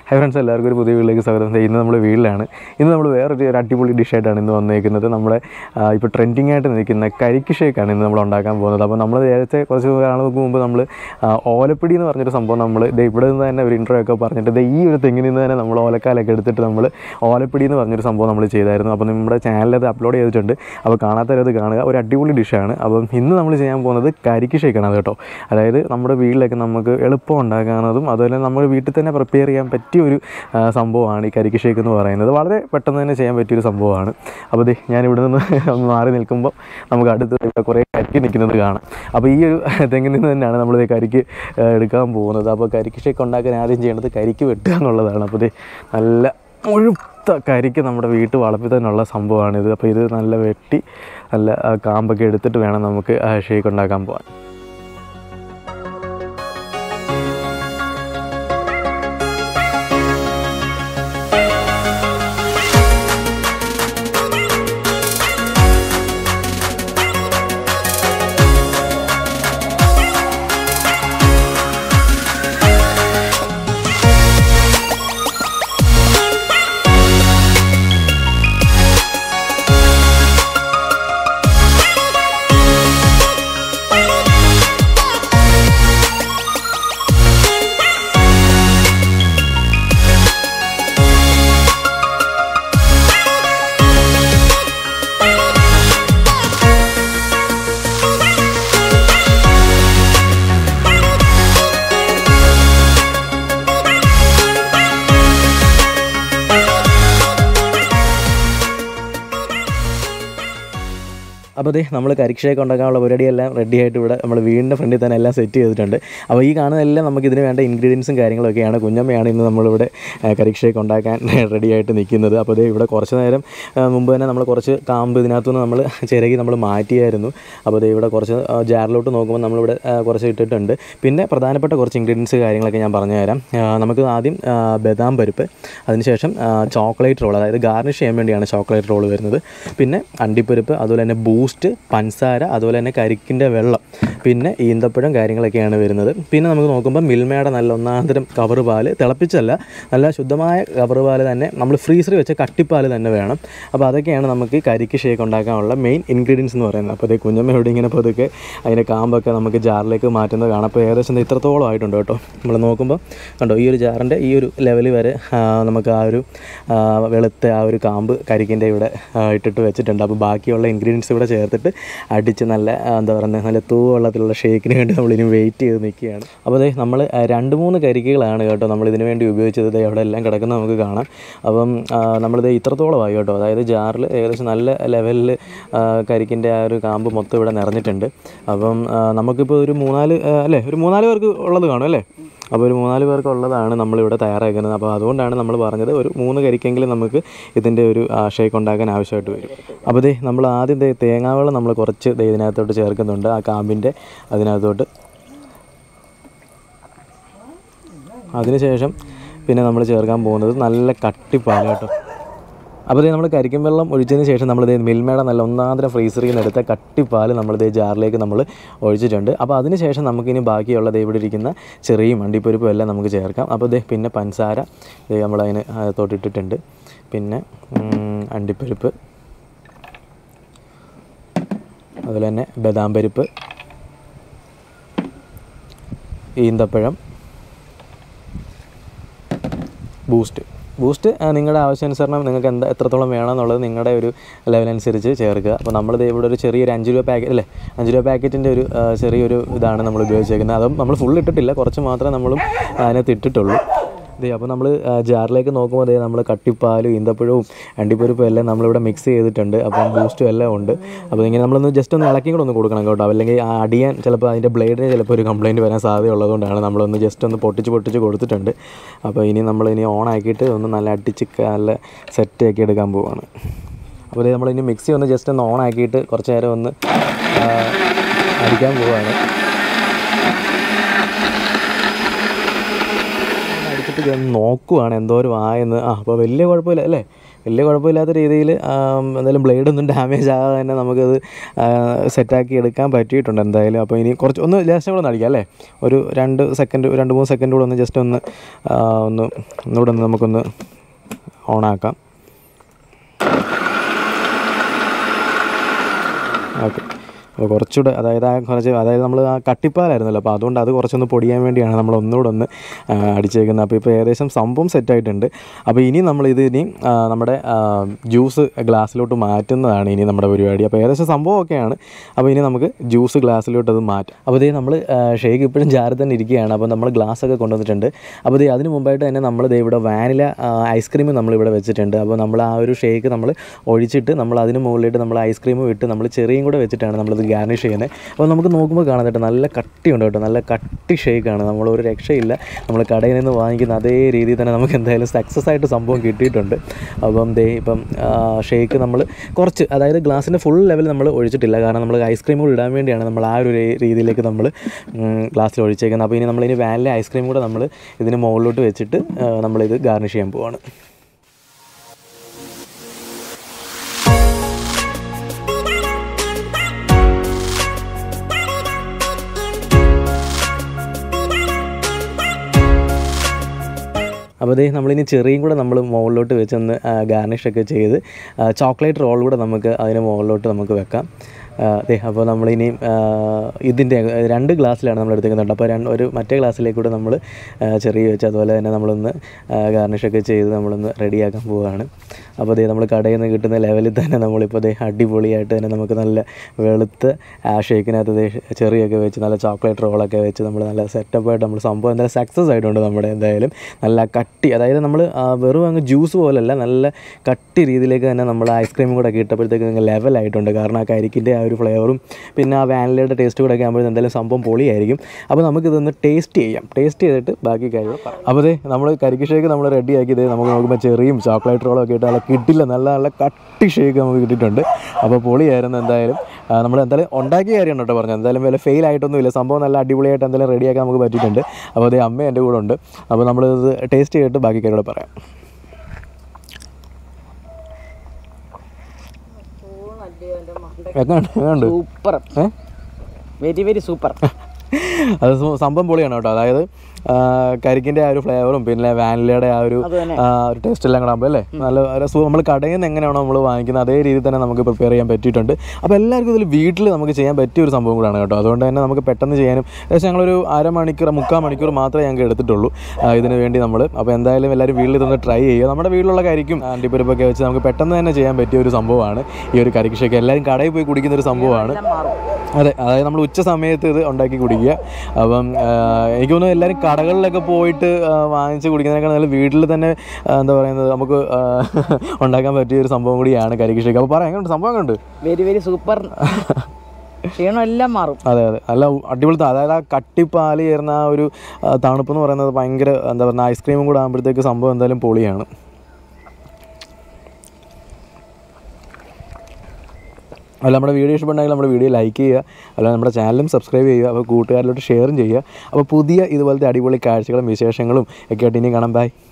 hi friends എല്ലാവർക്കും ഒരു പുതിയ വീട്ടിലേക്ക് സ്വാഗതം ദേ ഇന്ന് നമ്മൾ വീട്ടിലാണ് ഇന്ന് നമ്മൾ വേറൊരു ഒരു അടിപൊളി ഡിഷായിട്ടാണ് ഇന്ന് വന്നേക്കുന്നത് നമ്മുടെ ആ, ഇപ്പോൾ ട്രെൻഡിങ് ആയിട്ട് നിൽക്കുന്ന കരിക്ക് ഷേക്കാണ് ഇന്ന് നമ്മൾ ഉണ്ടാക്കാൻ പോകുന്നത് അപ്പോൾ നമ്മൾ നേരത്തെ കുറച്ച് നാളുകൾക്ക് മുമ്പ് നമ്മൾ ഓലപ്പിടി എന്ന് പറഞ്ഞൊരു സംഭവം നമ്മൾ ദേ ഇവിടെ നിന്ന് തന്നെ ഒരു ഇൻട്രോ ഒക്കെ പറഞ്ഞിട്ട് ദേ ഈ ഒരു തെങ്ങിൽ നിന്ന് തന്നെ നമ്മൾ ഓലക്കാലൊക്കെ എടുത്തിട്ട് നമ്മൾ ഓലപ്പിടി എന്ന് പറഞ്ഞൊരു സംഭവം നമ്മൾ ചെയ്തായിരുന്നു അപ്പോൾ നമ്മുടെ ചാനലിൽ അത് അപ്ലോഡ് ചെയ്തിട്ടുണ്ട് അപ്പോൾ കാണാത്തവരത് കാണുക ഒരു അടിപൊളി ഡിഷാണ് അപ്പം ഇന്ന് നമ്മൾ ചെയ്യാൻ പോകുന്നത് കരിക്ക് ഷേക്കാണ് അത് കേട്ടോ അതായത് നമ്മുടെ വീട്ടിലൊക്കെ നമുക്ക് എളുപ്പം ഉണ്ടാക്കാവുന്നതും അതുപോലെ നമ്മൾ വീട്ടിൽ തന്നെ പ്രിപ്പയർ ചെയ്യാൻ പറ്റിയ ഒരു ആ, സംഭവമാണ് ഈ കരിക്ക് ഷേക്ക് എന്ന് പറയുന്നത് വളരെ പെട്ടെന്ന് തന്നെ ചെയ്യാൻ പറ്റിയൊരു സംഭവമാണ് അപ്പോൾ ദേ ഞാൻ ഇവിടെ നിന്ന് ഒന്ന് മാറി നിൽക്കുമ്പോൾ നമുക്ക് അടുത്ത് ഇവിടെ കുറേ കരിക്ക് നിൽക്കുന്നത് കാണാം അപ്പോൾ ഈ ഒരു തെങ്ങിൽ നിന്ന് തന്നെയാണ് നമ്മൾ ദേ കരിക്ക് ആ, എടുക്കാൻ പോകുന്നത് അപ്പോൾ കരിക്ക് ഷേക്ക് ഉണ്ടാക്കാൻ ആദ്യം ചെയ്യേണ്ടത് കരിക്ക് വെട്ടുക എന്നുള്ളതാണ് അപ്പോൾ ദേ നല്ല മുഴുത്ത കരിക്ക് നമ്മുടെ വീട്ടു വളപ്പിൽ തന്നെയുള്ള സംഭവമാണിത് അപ്പോൾ ഇത് നല്ല വെട്ടി നല്ല ആ, കാമ്പൊക്കെ എടുത്തിട്ട് വേണം നമുക്ക് ഷേക്ക് ഉണ്ടാക്കാൻ പോകാൻ അപ്പോൾ അതെ നമ്മൾ കരിക്ഷയൊക്കെ ഉണ്ടാക്കാനുള്ള പരിപാടിയെല്ലാം റെഡി ആയിട്ട് ഇവിടെ നമ്മൾ വീടിൻ്റെ ഫ്രണ്ടിൽ തന്നെ എല്ലാം സെറ്റ് ചെയ്തിട്ടുണ്ട് അപ്പോൾ ഈ കാണുന്നതെല്ലാം നമുക്ക് ഇതിന് വേണ്ട ഇൻഗ്രീഡിയൻസും കാര്യങ്ങളൊക്കെയാണ് കുഞ്ഞമ്മയാണ് ഇന്ന് നമ്മളിവിടെ കരിക്ഷയൊക്കെ ഉണ്ടാക്കാൻ റെഡി ആയിട്ട് നിൽക്കുന്നത് അപ്പോൾ അതേ ഇവിടെ കുറച്ച് നേരം ആ, മുമ്പ് തന്നെ നമ്മൾ കുറച്ച് കാമ്പ് ഇതിനകത്തുനിന്ന് നമ്മൾ ചിരകി നമ്മൾ മാറ്റിയായിരുന്നു അപ്പോൾ അതേ ഇവിടെ കുറച്ച് ആ, ജാറിലോട്ട് നോക്കുമ്പോൾ നമ്മളിവിടെ ആ, കുറച്ച് ഇട്ടിട്ടുണ്ട് പിന്നെ പ്രധാനപ്പെട്ട കുറച്ച് ഇൻഗ്രീഡിയൻസ് കാര്യങ്ങളൊക്കെ ഞാൻ പറഞ്ഞുതരാം ആ, നമുക്ക് ആദ്യം ആ, ബദാം പരിപ്പ് അതിനുശേഷം ആ, ചോക്ലേറ്റ് റോൾ അതായത് ഗാർണിഷ് ചെയ്യാൻ വേണ്ടിയാണ് ചോക്ലേറ്റ് റോൾ വരുന്നത് പിന്നെ അണ്ടിപ്പരിപ്പ് അതുപോലെ തന്നെ ബൂസ്റ്റ് പഞ്ചസാര അതുപോലെ തന്നെ കരിക്കിൻ്റെ വെള്ളം പിന്നെ ഈന്തപ്പഴം കാര്യങ്ങളൊക്കെയാണ് വരുന്നത് പിന്നെ നമുക്ക് നോക്കുമ്പോൾ മിൽമയുടെ നല്ല ഒന്നാന്തരം കവർ പാല് തിളപ്പിച്ചല്ല നല്ല ശുദ്ധമായ കവർ പാല് തന്നെ നമ്മൾ ഫ്രീസറിൽ വെച്ച കട്ടിപ്പാല് തന്നെ വേണം അപ്പോൾ അതൊക്കെയാണ് നമുക്ക് കരിക്ക് ഷേക്ക് ഉണ്ടാക്കാനുള്ള മെയിൻ ഇൻഗ്രീഡിയൻസ് എന്ന് പറയുന്നത് അപ്പോൾ അതേ കുഞ്ഞമ്മയോട് ഇങ്ങനെ പതുക്കെ അതിൻ്റെ കാമ്പൊക്കെ നമുക്ക് ജാറിലേക്ക് മാറ്റുന്നത് കാണാം അപ്പോൾ ഏകദേശം ദേ ഇത്രത്തോളം ആയിട്ടുണ്ട് കേട്ടോ നമ്മൾ നോക്കുമ്പോൾ കണ്ടോ ഈ ഒരു ജാറിൻ്റെ ഈ ഒരു ലെവൽ വരെ ആ, നമുക്ക് ആ ഒരു ആ, വെളുത്ത ആ ഒരു കാമ്പ് കരിക്കിൻ്റെ ഇവിടെ ആ, ഇട്ടിട്ട് വെച്ചിട്ടുണ്ട് അപ്പോൾ ബാക്കിയുള്ള ഇൻഗ്രീഡിയൻസ് ഇവിടെ ചേർത്തിട്ട് അടിച്ച് നല്ല ആ, എന്താ പറയുന്നത് നല്ല തൂവെള്ളത്തിലുള്ള ഷേക്കിന് വേണ്ടി നമ്മളിനി വെയിറ്റ് ചെയ്ത് നിൽക്കുകയാണ് അപ്പോൾ അതെ നമ്മൾ ആ, രണ്ട് മൂന്ന് കരിക്കുകളാണ് കേട്ടോ നമ്മൾ ഇതിന് വേണ്ടി ഉപയോഗിച്ചത് ദേ അവിടെ എല്ലാം കിടക്കുന്നത് നമുക്ക് കാണാം അപ്പം ആ, നമ്മളിത് ഇത്രത്തോളമായി കേട്ടോ അതായത് ജാറിൽ ഏകദേശം നല്ല ലെവലിൽ കരിക്കിൻ്റെ ആ ഒരു കാമ്പ് മൊത്തം ഇവിടെ നിറഞ്ഞിട്ടുണ്ട് അപ്പം ആ, നമുക്കിപ്പോൾ ഒരു മൂന്നാല് ആ, അല്ലേ ഒരു മൂന്നാല് പേർക്ക് ഉള്ളത് കാണും അല്ലേ അപ്പോൾ ഒരു മൂന്നാല് പേർക്ക് ഉള്ളതാണ് നമ്മളിവിടെ തയ്യാറാക്കുന്നത് അപ്പോൾ അതുകൊണ്ടാണ് നമ്മൾ പറഞ്ഞത് ഒരു മൂന്ന് കരിക്കെങ്കിലും നമുക്ക് ഇതിൻ്റെ ഒരു ഷേക്ക് ഉണ്ടാക്കാൻ ആവശ്യമായിട്ട് വരും അപ്പോൾ ദേ നമ്മൾ ആദ്യം ദേ തേങ്ങാവെള്ളം നമ്മൾ കുറച്ച് ദേ ഇതിനകത്തോട്ട് ചേർക്കുന്നുണ്ട് ആ കാമ്പിൻ്റെ അതിനകത്തോട്ട് അതിനുശേഷം പിന്നെ നമ്മൾ ചേർക്കാൻ പോകുന്നത് നല്ല കട്ടിപ്പാൽ കേട്ടോ അപ്പോൾ നമ്മൾ കരിക്കും വെള്ളം ഒഴിച്ചതിന് ശേഷം നമ്മൾ ഇത് മിൽമയുടെ നല്ല ഒന്നാന്തരം ഫ്രീസറിൽ നിന്ന് എടുത്ത കട്ടിപ്പാൽ നമ്മളിത് ജാറിലേക്ക് നമ്മൾ ഒഴിച്ചിട്ടുണ്ട് അപ്പോൾ അതിന് ശേഷം നമുക്കിനി ബാക്കിയുള്ള ദേ ഇവിടെ ഇരിക്കുന്ന ചെറിയും അണ്ടിപ്പരിപ്പും എല്ലാം നമുക്ക് ചേർക്കാം അപ്പോൾ ദേ പിന്നെ പഞ്ചസാര ദേ നമ്മളതിന് തൊട്ടിട്ടിട്ടുണ്ട് പിന്നെ ഉം, അണ്ടിപ്പരിപ്പ് അതുപോലെ തന്നെ ബദാം പരിപ്പ് ഈന്തപ്പഴം ബൂസ്റ്റ് ബൂസ്റ്റ് ആ, നിങ്ങളുടെ ആവശ്യാനുസരണം നിങ്ങൾക്ക് എന്താ എത്രത്തോളം വേണം എന്നുള്ളത് നിങ്ങളുടെ ഒരു ലെവലനുസരിച്ച് ചേർക്കുക അപ്പോൾ നമ്മൾ ഇവിടെ ഒരു ചെറിയൊരു അഞ്ച് രൂപ പാക്കറ്റ് അല്ലേ അഞ്ച് രൂപ പാക്കറ്റിൻ്റെ ഒരു ആ, ചെറിയൊരു ഇതാണ് നമ്മൾ ഉപയോഗിച്ചേക്കുന്നത് അതും നമ്മൾ ഫുൾ ഇട്ടിട്ടില്ല കുറച്ച് മാത്രമേ നമ്മളും അതിനകത്ത് ഇട്ടിട്ടുള്ളൂ ദേ അപ്പോൾ നമ്മൾ ജാറിലേക്ക് നോക്കുമ്പോൾ ദേ നമ്മൾ കട്ടിപ്പാലും ഈന്തപ്പഴവും അണ്ടിപ്പരിപ്പും എല്ലാം നമ്മളിവിടെ മിക്സ് ചെയ്തിട്ടുണ്ട് അപ്പം ബൂസ്റ്റും എല്ലാം ഉണ്ട് അപ്പോൾ ഇങ്ങനെ നമ്മളൊന്ന് ജസ്റ്റ് ഒന്ന് ഇളക്കി കൂടെ ഒന്ന് കൊടുക്കണം കേട്ടോ അല്ലെങ്കിൽ ആ അടിയാൻ ചിലപ്പോൾ അതിൻ്റെ ബ്ലേഡിന് ചിലപ്പോൾ ഒരു കംപ്ലയിൻറ്റ് വരാൻ സാധ്യതയുള്ളതുകൊണ്ടാണ് നമ്മളൊന്ന് ജസ്റ്റ് ഒന്ന് പൊട്ടിച്ച് പൊട്ടിച്ച് കൊടുത്തിട്ടുണ്ട് അപ്പോൾ ഇനി നമ്മൾ ഇനി ഓൺ ആക്കിയിട്ട് ഒന്ന് നല്ല അടിച്ച് ക- നല്ല സെറ്റ് ആക്കി എടുക്കാൻ പോവാണ് അപ്പോൾ ദേ നമ്മളിനി മിക്സി ഒന്ന് ജസ്റ്റ് ഒന്ന് ഓൺ ആക്കിയിട്ട് കുറച്ച് നേരം ഒന്ന് ആ, അടിക്കാൻ പോവാണ് അടിച്ചിട്ട് ഞാൻ നോക്കുവാണ് എന്തോരം ആയെന്ന് ആ അപ്പോൾ വലിയ കുഴപ്പമില്ല അല്ലേ വലിയ കുഴപ്പമില്ലാത്ത രീതിയിൽ എന്തായാലും ബ്ലേഡ് ഒന്നും ഡാമേജ് ആകാതെ തന്നെ നമുക്കത് സെറ്റാക്കി എടുക്കാൻ പറ്റിയിട്ടുണ്ട് എന്തായാലും അപ്പോൾ ഇനി കുറച്ച് ഒന്ന് ലാസ്റ്റ് കൂടെ ഒന്ന് അടിക്കാം അല്ലേ ഒരു രണ്ട് സെക്കൻഡ് രണ്ട് മൂന്ന് സെക്കൻഡ് കൂടെ ഒന്ന് ജസ്റ്റ് ഒന്ന് ആ, ഒന്ന് ഒന്നുകൂടെ ഒന്ന് നമുക്കൊന്ന് ഓണാക്കാം ഓക്കെ അപ്പോൾ കുറച്ചുകൂടെ അതായത് ആ കുറച്ച് അതായത് നമ്മൾ ആ കട്ടിപ്പാലായിരുന്നല്ലോ അപ്പോൾ അതുകൊണ്ട് അത് കുറച്ചൊന്ന് പൊടിയാൻ വേണ്ടിയാണ് നമ്മൾ ഒന്നുകൂടെ ഒന്ന് ആ, അടിച്ചേക്കുന്നത് അപ്പോൾ ഇപ്പോൾ ഏകദേശം സംഭവം സെറ്റായിട്ടുണ്ട് അപ്പോൾ ഇനി നമ്മൾ ഇത് ഇനി ആ, നമ്മുടെ ജ്യൂസ് ഗ്ലാസ്സിലോട്ട് മാറ്റുന്നതാണ് ഇനി നമ്മുടെ പരിപാടി അപ്പോൾ ഏകദേശം സംഭവം ഒക്കെയാണ് അപ്പോൾ ഇനി നമുക്ക് ജ്യൂസ് ഗ്ലാസ്സിലോട്ട് അത് മാറ്റാം അപ്പോൾ ഇതേ നമ്മൾ ഷേക്ക് ഇപ്പോഴും ജാറിൽ തന്നെ ഇരിക്കുകയാണ് അപ്പോൾ നമ്മൾ ഗ്ലാസ് ഒക്കെ കൊണ്ടുവന്നിട്ടുണ്ട് അപ്പോൾ ഇത് അതിന് മുമ്പായിട്ട് തന്നെ നമ്മൾ ദേ ഇവിടെ വാനില ഐസ്ക്രീം നമ്മളിവിടെ വെച്ചിട്ടുണ്ട് അപ്പോൾ നമ്മൾ ആ ഒരു ഷേക്ക് നമ്മൾ ഒഴിച്ചിട്ട് നമ്മൾ അതിന് മുകളിലിട്ട് നമ്മൾ ഐസ്ക്രീമും ഇട്ട് നമ്മൾ ചെറിയും കൂടെ വെച്ചിട്ടാണ് നമ്മളിത് ഗാർണിഷ് ചെയ്യുന്നത് അപ്പോൾ നമുക്ക് നോക്കുമ്പോൾ കാണാം കേട്ടോ നല്ല കട്ടിയുണ്ട് കേട്ടോ നല്ല കട്ടി ഷേക്കാണ് നമ്മൾ ഒരു രക്ഷയില്ല നമ്മൾ കടയിൽ നിന്ന് വാങ്ങിക്കുന്ന അതേ രീതിയിൽ തന്നെ നമുക്ക് എന്തായാലും സക്സസ് ആയിട്ട് സംഭവം കിട്ടിയിട്ടുണ്ട് അപ്പം ദേ ഇപ്പം ഷേക്ക് നമ്മൾ കുറച്ച് അതായത് ഗ്ലാസിൻ്റെ ഫുൾ ലെവൽ നമ്മൾ ഒഴിച്ചിട്ടില്ല കാരണം നമ്മൾ ഐസ്ക്രീം കൂടി ഇടാൻ വേണ്ടിയാണ് നമ്മൾ ആ ഒരു രീ- രീതിയിലേക്ക് നമ്മൾ ഗ്ലാസ്സിൽ ഒഴിച്ചേക്കുന്നത് അപ്പോൾ ഇനി നമ്മളിനി വാനില ഐസ്ക്രീം കൂടെ നമ്മൾ ഇതിന് മുകളിലോട്ട് വെച്ചിട്ട് ആ, നമ്മളിത് ഗാർണിഷ് ചെയ്യാൻ പോവാണ് അപ്പോൾ അതേ നമ്മളിനി ചെറിയും കൂടെ നമ്മൾ മുകളിലോട്ട് വെച്ചൊന്ന് ഗാർണിഷൊക്കെ ചെയ്ത് ചോക്ലേറ്റ് റോൾ കൂടെ നമുക്ക് അതിന് മുകളിലോട്ട് നമുക്ക് വെക്കാം ആ, ദേ അപ്പോൾ നമ്മളിനി ആ, ഇതിൻ്റെ രണ്ട് ഗ്ലാസ്സിലാണ് നമ്മൾ എടുത്തേക്കുന്നുണ്ട് അപ്പോൾ രണ്ട് ഒരു മറ്റേ ഗ്ലാസ്സിലേക്ക് കൂടെ നമ്മൾ ചെറിയ വെച്ച് അതുപോലെ തന്നെ നമ്മളൊന്ന് ഗാർണിഷൊക്കെ ചെയ്ത് നമ്മളൊന്ന് റെഡിയാക്കാൻ പോവുകയാണ് അപ്പോൾ അതേ നമ്മൾ കടയിൽ നിന്ന് കിട്ടുന്ന ലെവലിൽ തന്നെ നമ്മളിപ്പോൾ ദേ അടിപൊളിയായിട്ട് തന്നെ നമുക്ക് നല്ല വെളുത്ത് ആ ഷേക്കിനകത്ത് ദേ ചെറിയൊക്കെ വെച്ച് നല്ല ചോക്ലേറ്റ് റോളൊക്കെ വെച്ച് നമ്മൾ നല്ല സെറ്റപ്പായിട്ട് നമ്മൾ സംഭവം എന്തായാലും സക്സസ് ആയിട്ടുണ്ട് നമ്മുടെ എന്തായാലും നല്ല കട്ടി അതായത് നമ്മൾ വെറും അങ്ങ് ജ്യൂസ് പോലല്ല നല്ല കട്ടി രീതിയിലേക്ക് തന്നെ നമ്മൾ ഐസ്ക്രീമും കൂടെ ഒക്കെ ഇട്ടപ്പോഴത്തേക്ക് നിങ്ങൾ ലെവലായിട്ടുണ്ട് കാരണം ആ കരിക്കിൻ്റെ ആ ഒരു ഫ്ലേവറും പിന്നെ ആ വാനിലയുടെ ടേസ്റ്റ് കൂടെ ഒക്കെ ആകുമ്പോൾ എന്തായാലും സംഭവം പൊളിയായിരിക്കും അപ്പോൾ നമുക്കിതൊന്ന് ടേസ്റ്റ് ചെയ്യാം ടേസ്റ്റ് ചെയ്തിട്ട് ബാക്കി കാര്യങ്ങൾ പറയാം അപ്പോൾ അതെ നമ്മൾ കരിക്ക് ഷേക്ക് നമ്മൾ റെഡി ആക്കിയത് നമുക്ക് നോക്കുമ്പോൾ ചെറിയും ചോക്ലേറ്റ് റോളും ഒക്കെ ഇട്ട് നല്ല കിട്ടില്ല നല്ല നല്ല കട്ടി ഷേക്ക് നമുക്ക് കിട്ടിയിട്ടുണ്ട് അപ്പോൾ പൊളിയായിരുന്നു എന്തായാലും ആ, നമ്മൾ എന്തായാലും ഉണ്ടാക്കിയ കാര്യമാണ് കേട്ടോ പറഞ്ഞത് എന്തായാലും വല്ല ഫെയിൽ ആയിട്ടൊന്നുമില്ല സംഭവം നല്ല അടിപൊളിയായിട്ട് എന്തായാലും റെഡിയാക്കാൻ നമുക്ക് പറ്റിയിട്ടുണ്ട് അപ്പോൾ അതേ അമ്മ എൻ്റെ കൂടെ ഉണ്ട് അപ്പോൾ നമ്മളിത് ടേസ്റ്റ് ചെയ്തിട്ട് ബാക്കി കാര്യങ്ങൾ പറയാം എങ്ങനെയുണ്ട് എങ്ങനെയുണ്ട് സൂപ്പർ ഏ വെരി വെരി സൂപ്പർ അത് സു- സംഭവം പൊളിയാണ് കേട്ടോ അതായത് ആ, കരിക്കിൻ്റെ ആ ഒരു ഫ്ലേവറും പിന്നെ വാനിലയുടെ ആ ഒരു അത് തന്നെ ആ, ഒരു ടേസ്റ്റ് എല്ലാം കൂടെ ആകുമ്പോൾ അല്ലേ നല്ല രസം നമ്മൾ കടയിൽ നിന്ന് എങ്ങനെയാണോ നമ്മൾ വാങ്ങിക്കുന്നത് അതേ രീതിയിൽ തന്നെ നമുക്ക് പ്രിപ്പയർ ചെയ്യാൻ പറ്റിയിട്ടുണ്ട് അപ്പോൾ എല്ലാവർക്കും ഇതിൽ വീട്ടിൽ നമുക്ക് ചെയ്യാൻ പറ്റിയ ഒരു സംഭവം കൂടാണ് കേട്ടോ അതുകൊണ്ട് തന്നെ നമുക്ക് പെട്ടെന്ന് ചെയ്യാനും ഏകദേശം ഞങ്ങളൊരു അരമണിക്കൂർ മുക്കാൽ മണിക്കൂർ മാത്രമേ ഞങ്ങൾക്ക് എടുത്തിട്ടുള്ളൂ ആ, ഇതിന് വേണ്ടി നമ്മൾ അപ്പോൾ എന്തായാലും എല്ലാവരും വീട്ടിൽ ഇതൊന്ന് ട്രൈ ചെയ്യുക നമ്മുടെ വീട്ടിലുള്ള കരിക്കും അണ്ടിപ്പരിപ്പൊക്കെ വെച്ച് നമുക്ക് പെട്ടെന്ന് തന്നെ ചെയ്യാൻ പറ്റിയ ഒരു സംഭവമാണ് ഈ ഒരു കരിക്ക് ഷേക്ക് എല്ലാവരും കടയിൽ പോയി കുടിക്കുന്ന ഒരു സംഭവമാണ് എല്ലാം മാറും അതെ അതായത് നമ്മൾ ഉച്ച സമയത്ത് ഇത് ഉണ്ടാക്കി കുടിക്കുക അപ്പം ആ, എനിക്ക് തോന്നുന്നു എല്ലാവരും കടകളിലൊക്കെ പോയിട്ട് ആ, വാങ്ങിച്ച് കുടിക്കുന്നതിനേക്കാൾ നല്ല വീട്ടിൽ തന്നെ ആ, എന്താ പറയുന്നത് നമുക്ക് ആ, ഉണ്ടാക്കാൻ പറ്റിയ ഒരു സംഭവം കൂടിയാണ് കരിക്ക് അപ്പോൾ പറയാം എങ്ങനെയുണ്ട് സംഭവം കണ്ട് വെരി വെരി സൂപ്പർ ക്ഷീണം എല്ലാം മാറും അതെ അതെ നല്ല അടിപൊളി ത- അതായത് ആ കട്ടിപ്പാല് ചേർന്ന ആ ഒരു ആ, തണുപ്പെന്ന് പറയുന്നത് ഭയങ്കര എന്താ പറയുക ഐസ്ക്രീമും കൂടെ ആകുമ്പോഴത്തേക്ക് സംഭവം എന്തായാലും പൊളിയാണ് അല്ല നമ്മുടെ വീഡിയോ ഇഷ്ടപ്പെട്ടെങ്കിൽ നമ്മുടെ വീഡിയോ ലൈക്ക് ചെയ്യുക അല്ല നമ്മുടെ ചാനലും സബ്സ്ക്രൈബ് ചെയ്യുക അപ്പോൾ കൂട്ടുകാരിലോട്ട് ഷെയറും ചെയ്യുക അപ്പോൾ പുതിയ ഇതുപോലത്തെ അടിപൊളി കാഴ്ചകളും വിശേഷങ്ങളും ഒക്കെ ആയിട്ട് ഇനി കാണാം ബൈ